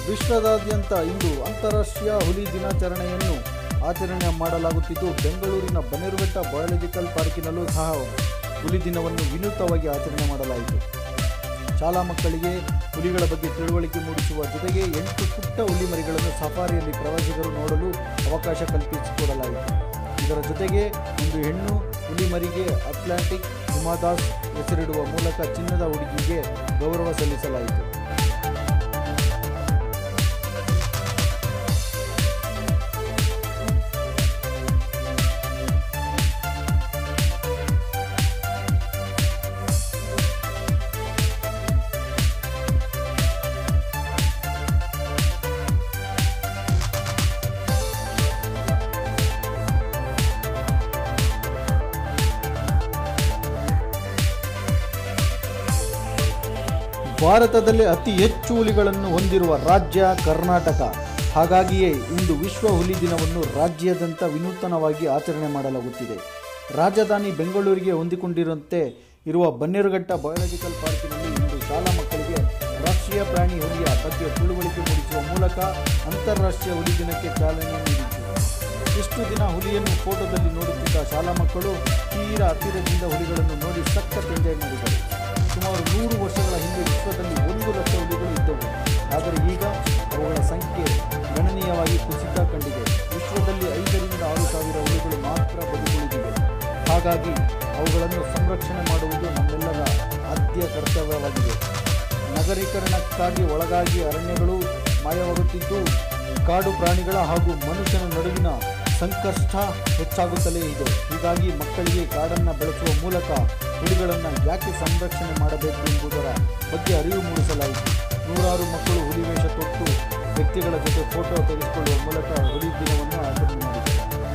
ವಿಶ್ವದಾದ್ಯಂತ ಇಂದು ಅಂತಾರಾಷ್ಟ್ರೀಯ ಹುಲಿ ದಿನಾಚರಣೆಯನ್ನು ಆಚರಣೆ ಮಾಡಲಾಗುತ್ತಿದ್ದು ಬೆಂಗಳೂರಿನ ಬನ್ನೇರುಘಟ್ಟ ಬಯಾಲಜಿಕಲ್ ಪಾರ್ಕಿನಲ್ಲೂ ಸಹ ಹುಲಿ ದಿನವನ್ನು ವಿನೂತವಾಗಿ ಆಚರಣೆ ಮಾಡಲಾಯಿತು ಶಾಲಾ ಮಕ್ಕಳಿಗೆ ಹುಲಿಗಳ ಬಗ್ಗೆ ತಿಳುವಳಿಕೆ ಮೂಡಿಸುವ ಜೊತೆಗೆ ಎಂಟು ಪುಟ್ಟ ಹುಲಿ ಮರಿಗಳನ್ನು ಸಫಾರಿಯಲ್ಲಿ ಪ್ರವಾಸಿಗರು ನೋಡಲು ಅವಕಾಶ ಕಲ್ಪಿಸಿಕೊಡಲಾಯಿತು ಇದರ ಜೊತೆಗೆ ಒಂದು ಹೆಣ್ಣು ಹುಲಿ ಮರಿಗೆ ಅಟ್ಲಾಂಟಿಕ್ ಹಿಮಾದಾಸ್ ಹೆಸರಿಡುವ ಮೂಲಕ ಚಿನ್ನದ ಹುಡುಗಿಗೆ ಗೌರವ ಸಲ್ಲಿಸಲಾಯಿತು ಭಾರತದಲ್ಲಿ ಅತಿ ಹೆಚ್ಚು ಹುಲಿಗಳನ್ನು ಹೊಂದಿರುವ ರಾಜ್ಯ ಕರ್ನಾಟಕ ಹಾಗಾಗಿಯೇ ಇಂದು ವಿಶ್ವ ಹುಲಿ ದಿನವನ್ನು ರಾಜ್ಯಾದ್ಯಂತ ವಿನೂತನವಾಗಿ ಆಚರಣೆ ಮಾಡಲಾಗುತ್ತಿದೆ ರಾಜಧಾನಿ ಬೆಂಗಳೂರಿಗೆ ಹೊಂದಿಕೊಂಡಿರುವಂತೆ ಇರುವ ಬನ್ನೇರುಘಟ್ಟ ಬಯಾಲಜಿಕಲ್ ಪಾರ್ಕಿನಲ್ಲಿ ಇಂದು ಶಾಲಾ ಮಕ್ಕಳಿಗೆ ರಾಷ್ಟ್ರೀಯ ಪ್ರಾಣಿ ಹುಲಿಯ ಬಗ್ಗೆ ತಿಳುವಳಿಕೆ ಮೂಡಿಸುವ ಮೂಲಕ ಅಂತಾರಾಷ್ಟ್ರೀಯ ಹುಲಿ ದಿನಕ್ಕೆ ಚಾಲನೆ ನೀಡಿತು ಇಷ್ಟು ದಿನ ಹುಲಿಯನ್ನು ಫೋಟೋದಲ್ಲಿ ನೋಡುತ್ತಿದ್ದ ಶಾಲಾ ಮಕ್ಕಳು ತೀರಾ ಹತ್ತಿರದಿಂದ ಹುಲಿಗಳನ್ನು ನೋಡಿ ಸಖತ್ ಎಂಜಾಯ್ ಮಾಡಿದರು ಸುಮಾರು ನೂರು ವರ್ಷಗಳ ಹಿಂದೆ ವಿಶ್ವದಲ್ಲಿ ಒಂದು ಲಕ್ಷ ಹುಲಿಗಳು ಇದ್ದವು ಆದರೆ ಈಗ ಅವುಗಳ ಸಂಖ್ಯೆ ಗಣನೀಯವಾಗಿ ಕುಸಿತ ಕಂಡಿದೆ ವಿಶ್ವದಲ್ಲಿ ಐದರಿಂದ ಆರು ಸಾವಿರ ಹುಲಿಗಳು ಮಾತ್ರ ಬದುಕುಳಿದಿವೆ ಹಾಗಾಗಿ ಅವುಗಳನ್ನು ಸಂರಕ್ಷಣೆ ಮಾಡುವುದು ನಮ್ಮೆಲ್ಲರ ಆದ್ಯ ಕರ್ತವ್ಯವಾಗಿದೆ ನಗರೀಕರಣಕ್ಕಾಗಿ ಒಳಗಾಗಿ ಅರಣ್ಯಗಳು ಮಾಯವಾಗುತ್ತಿದ್ದು ಕಾಡು ಪ್ರಾಣಿಗಳ ಹಾಗೂ ಮನುಷ್ಯನ ನಡುವಿನ ಸಂಕಷ್ಟ ಹೆಚ್ಚಾಗುತ್ತಲೇ ಇದೆ ಹೀಗಾಗಿ ಮಕ್ಕಳಿಗೆ ಕಾಡನ್ನು ಬೆಳೆಸುವ ಮೂಲಕ ಹುಲಿಗಳನ್ನು ಯಾಕೆ ಸಂರಕ್ಷಣೆ ಮಾಡಬೇಕು ಎಂಬುದರ ಬಗ್ಗೆ ಅರಿವು ಮೂಡಿಸಲಾಯಿತು ನೂರಾರು ಮಕ್ಕಳು ಹುಲಿ ವೇಷ ತೊಟ್ಟು ವ್ಯಕ್ತಿಗಳ ಜೊತೆ ಫೋಟೋ ತೆಗೆದುಕೊಳ್ಳುವ ಮೂಲಕ ಹುಲಿ ದಿನವನ್ನು ಆಚರಣೆ ಮಾಡಿದರು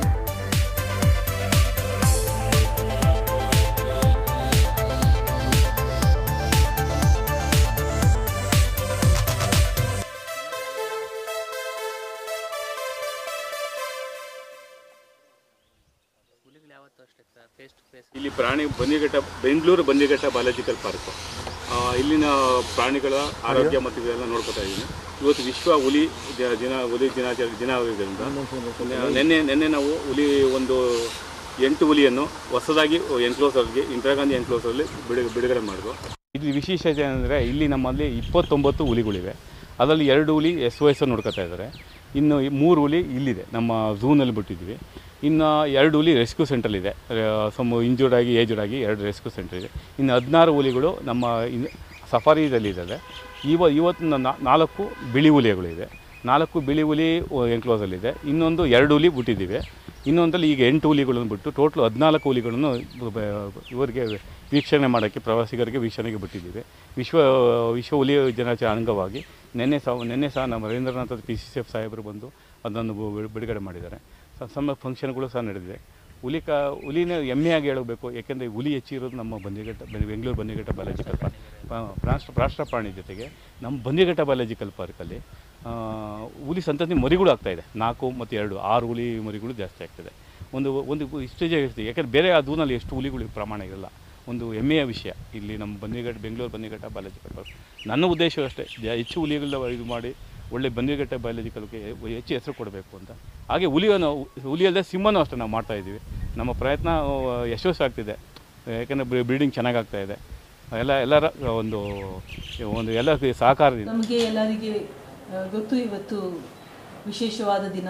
ಹುಲಿಗಳು ಯಾವತ್ತೂ ಅಷ್ಟೇ ಸರ್ ಫೇಸ್ ಟು ಫೇಸ್ ಇಲ್ಲಿ ಪ್ರಾಣಿ ಬನ್ನಿಘಟ್ಟ ಬೆಂಗಳೂರು ಬನ್ನಿಘಟ್ಟ ಬಯಾಲಜಿಕಲ್ ಪಾರ್ಕ್ ಇಲ್ಲಿನ ಪ್ರಾಣಿಗಳ ಆರೋಗ್ಯ ಮತ್ತು ಇದೆಲ್ಲ ನೋಡ್ಕೊತಾ ಇದ್ದೀನಿ ಇವತ್ತು ವಿಶ್ವ ಹುಲಿ ದ- ದಿನ ಹುಲಿ ದಿನಾಚರಣೆ ದಿನ ಆಗಿದ್ದರಿಂದ ನಿನ್ನೆ ನಿನ್ನೆ ನಾವು ಹುಲಿ ಒಂದು ಎಂಟು ಹುಲಿಯನ್ನು ಹೊಸದಾಗಿ ಎನ್ಕ್ಲೋಸರ್ಗೆ ಇಂದಿರಾ ಗಾಂಧಿ ಎನ್ಕ್ಲೋಸಲ್ಲಿ ಬಿಡು ಬಿಡುಗಡೆ ಮಾಡಿದ್ರು ಇದು ವಿಶೇಷತೆ ಅಂದರೆ ಇಲ್ಲಿ ನಮ್ಮಲ್ಲಿ ಇಪ್ಪತ್ತೊಂಬತ್ತು ಹುಲಿಗಳಿವೆ ಅದರಲ್ಲಿ ಎರಡು ಹುಲಿ ಎಸ್ ಒ ಎಸ್ ನೋಡ್ಕೊತಾ ಇದ್ದಾರೆ ಇನ್ನು ಈ ಮೂರು ಹುಲಿ ಇಲ್ಲಿದೆ ನಮ್ಮ ಝೂನಲ್ಲಿ ಬಿಟ್ಟಿದ್ವಿ ಇನ್ನು ಎರಡು ಹುಲಿ ರೆಸ್ಕ್ಯೂ ಸೆಂಟ್ರಲ್ಲಿದೆ ಸಮ್ ಇಂಜೂರ್ಡ್ ಆಗಿ ಏಜುಡ್ ಆಗಿ ಎರಡು ರೆಸ್ಕ್ಯೂ ಸೆಂಟರ್ ಇದೆ ಇನ್ನು ಹದಿನಾರು ಹುಲಿಗಳು ನಮ್ಮ ಇನ್ ಸಫಾರಿದಲ್ಲಿದ್ದಾವೆ ಇವ ಇವತ್ತು ನಾ- ನಾಲ್ಕು ಬಿಳಿ ಹುಲಿಗಳಿದೆ ನಾಲ್ಕು ಬಿಳಿ ಹುಲಿ ಎನ್ಕ್ಲೋಸಲ್ಲಿದೆ ಇನ್ನೊಂದು ಎರಡು ಹುಲಿ ಬಿಟ್ಟಿದ್ದೀವಿ ಇನ್ನೊಂದಲ್ಲಿ ಈಗ ಎಂಟು ಹುಲಿಗಳನ್ನು ಬಿಟ್ಟು ಟೋಟ್ಲು ಹದಿನಾಲ್ಕು ಹುಲಿಗಳನ್ನು ಬ- ಇವರಿಗೆ ವೀಕ್ಷಣೆ ಮಾಡೋಕ್ಕೆ ಪ್ರವಾಸಿಗರಿಗೆ ವೀಕ್ಷಣೆಗೆ ಬಿಟ್ಟಿದ್ದೀವಿ ವಿಶ್ವ ವಿಶ್ವ ಹುಲಿ ದಿನಾಚರಣೆ ಅಂಗವಾಗಿ ನಿನ್ನೆ ಸಹ ನಿನ್ನೆ ಸಹ ನಮ್ಮ Ravindranath P C C F ಸಾಹೇಬರು ಬಂದು ಅದನ್ನು ಬು- ಬಿಡುಗಡೆ ಮಾಡಿದ್ದಾರೆ ಸ- ಸಮ ಫಂಕ್ಷನ್ಗಳು ಸಹ ನಡೆದಿದೆ ಹುಲಿ ಕಾ ಹುಲಿನ ಹೆಮ್ಮೆಯಾಗಿ ಹೇಳಬೇಕು ಯಾಕೆಂದರೆ ಹುಲಿ ಹೆಚ್ಚಿರೋದು ನಮ್ಮ ಬನ್ನಿಘಟ್ಟ ಬೆ- ಬೆಂಗಳೂರು ಬನ್ನಿಘಟ್ಟ ಬಯಾಲಜಿಕಲ್ ಪಾರ್ಕ್ ರಾಷ್ಟ್ರ ರಾಷ್ಟ್ರ ಪ್ರಾಣಿ ಜೊತೆಗೆ ನಮ್ಮ ಬನ್ನಿಘಟ್ಟ ಬಯಾಲಜಿಕಲ್ ಪಾರ್ಕಲ್ಲಿ ಆ, ಹುಲಿ ಸಂತತಿ ಮರಿಗಳು ಆಗ್ತಾಯಿದೆ ನಾಲ್ಕು ಮತ್ತು ಎರಡು ಆರು ಹುಲಿ ಮರಿಗಳು ಜಾಸ್ತಿ ಆಗ್ತದೆ ಒಂದು ಒಂದು ಇಷ್ಟೇಜ್ ಇರ್ತೀವಿ ಯಾಕಂದರೆ ಬೇರೆ ಆ ದೂನಲ್ಲಿ ಎಷ್ಟು ಹುಲಿಗಳು ಪ್ರಮಾಣ ಇರಲ್ಲ ಒಂದು ಹೆಮ್ಮೆಯ ವಿಷಯ ಇಲ್ಲಿ ನಮ್ಮ ಬನ್ನಿಘಟ್ಟ ಬೆಂಗಳೂರು ಬನ್ನಿಘಟ್ಟ ಬಯಾಲಜಿಕಲ್ ಪಾರ್ಕ್ ನನ್ನ ಉದ್ದೇಶ ಅಷ್ಟೇ ಜ- ಹೆಚ್ಚು ಹುಲಿಗಳನ್ನ ಇದು ಮಾಡಿ ಒಳ್ಳೆ ಬನ್ನಿಘಟ್ಟ ಬಯಾಲಜಿಕಲ್ಗೆ ಹೆಚ್ಚು ಹೆಸರು ಕೊಡಬೇಕು ಅಂತ ಹಾಗೆ ಹುಲಿಯನ್ನು ಹುಲಿಯಲ್ಲದೆ ಸಿಂಹನೂ ಅಷ್ಟೇ ನಾವು ಮಾಡ್ತಾ ಇದ್ದೀವಿ ನಮ್ಮ ಪ್ರಯತ್ನ ಆ, ಯಶಸ್ವಿ ಆಗ್ತಿದೆ ಯಾಕೆಂದರೆ ಬ್ರೀಡಿಂಗ್ ಚೆನ್ನಾಗಾಗ್ತಾ ಇದೆ ಎಲ್ಲ ಎಲ್ಲರ ಒಂದು ಒಂದು ಎಲ್ಲ ಸಹಕಾರದಿಂದ ನಮಗೆ ಎಲ್ಲರಿಗೆ ಆ, ಗೊತ್ತು ಇವತ್ತು ವಿಶೇಷವಾದ ದಿನ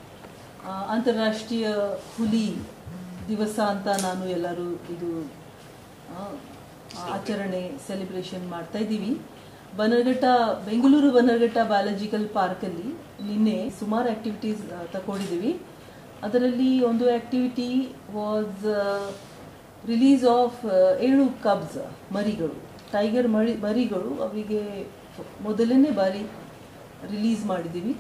ಆ, ಅಂತಾರಾಷ್ಟ್ರೀಯ ಹುಲಿ ದಿವಸ ಅಂತ ನಾನು ಎಲ್ಲರೂ ಇದು ಆ, ಆಚರಣೆ ಸೆಲೆಬ್ರೇಷನ್ ಮಾಡ್ತಾ ಇದ್ದೀವಿ ಬನರ್ಘಟ್ಟ ಬೆಂಗಳೂರು ಬನರ್ಘಟ್ಟ ಬಯಾಲಜಿಕಲ್ ಪಾರ್ಕಲ್ಲಿ ನಿನ್ನೆ ಸುಮಾರು ಆ್ಯಕ್ಟಿವಿಟೀಸ್ ತಗೊಂಡಿದ್ದೀವಿ ಅದರಲ್ಲಿ ಒಂದು ಆ್ಯಕ್ಟಿವಿಟಿ ವಾಸ್ ರಿಲೀಸ್ ಆಫ್ ಏಳು ಕಬ್ಸ್ ಮರಿಗಳು ಟೈಗರ್ ಮರಿ ಮರಿಗಳು ಅವರಿಗೆ ಮೊದಲನೇ ಬಾರಿ ರಿಲೀಸ್ ಮಾಡಿದ್ದೀವಿ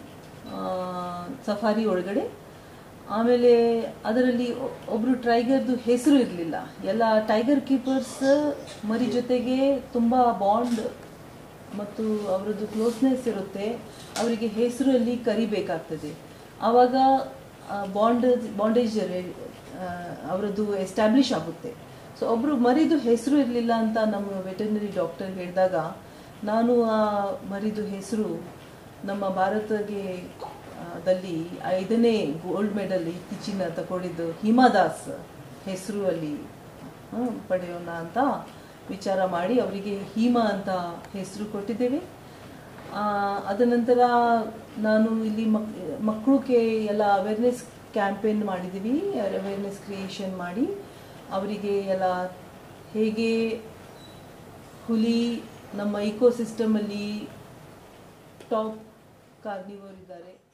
ಸಫಾರಿ ಒಳಗಡೆ ಆಮೇಲೆ ಅದರಲ್ಲಿ ಒ- ಒಬ್ರು ಟೈಗರ್ದು ಹೆಸರು ಇರಲಿಲ್ಲ ಎಲ್ಲ ಟೈಗರ್ ಕೀಪರ್ಸ್ ಮರಿ ಜೊತೆಗೆ ತುಂಬ ಬಾಂಡ್ ಮತ್ತು ಅವರದ್ದು ಕ್ಲೋಸ್ನೆಸ್ ಇರುತ್ತೆ ಅವರಿಗೆ ಹೆಸರಲ್ಲಿ ಕರಿಬೇಕಾಗ್ತದೆ ಆವಾಗ ಬಾಂಡ್ ಬಾಂಡೇಜ್ ಅವರದ್ದು ಎಸ್ಟಾಬ್ಲಿಷ್ ಆಗುತ್ತೆ ಸೊ ಒಬ್ಬರು ಮರಿದು ಹೆಸರು ಇರಲಿಲ್ಲ ಅಂತ ನಮ್ಮ ವೆಟರ್ನರಿ ಡಾಕ್ಟರ್ ಹೇಳಿದಾಗ ನಾನು ಆ ಮರಿದು ಹೆಸರು ನಮ್ಮ ಭಾರತಗೆ ಆ, ದಲ್ಲಿ ಐದನೇ ಗೋಲ್ಡ್ ಮೆಡಲ್ ಇತ್ತೀಚಿನ ತಗೊಂಡಿದ್ದು ಹಿಮಾದಾಸ್ ಹೆಸರು ಅಲ್ಲಿ ಆ, ಪಡೆಯೋಣ ಅಂತ ವಿಚಾರ ಮಾಡಿ ಅವರಿಗೆ ಹಿಮಾ ಅಂತ ಹೆಸರು ಕೊಟ್ಟಿದ್ದೇವೆ ಆ, ಅದ ನಂತರ ನಾನು ಇಲ್ಲಿ ಮಕ್ ಮಕ್ಕಳಿಗೆ ಎಲ್ಲ ಅವೇರ್ನೆಸ್ ಕ್ಯಾಂಪೇನ್ ಮಾಡಿದ್ದೀವಿ ಅವೇರ್ನೆಸ್ ಕ್ರಿಯೇಷನ್ ಮಾಡಿ ಅವರಿಗೆ ಎಲ್ಲ ಹೇಗೆ ಹುಲಿ ನಮ್ಮ ಇಕೋಸಿಸ್ಟಮಲ್ಲಿ ಟಾಪ್ ಕಾರ್ನಿವರ್ ಇದ್ದಾರೆ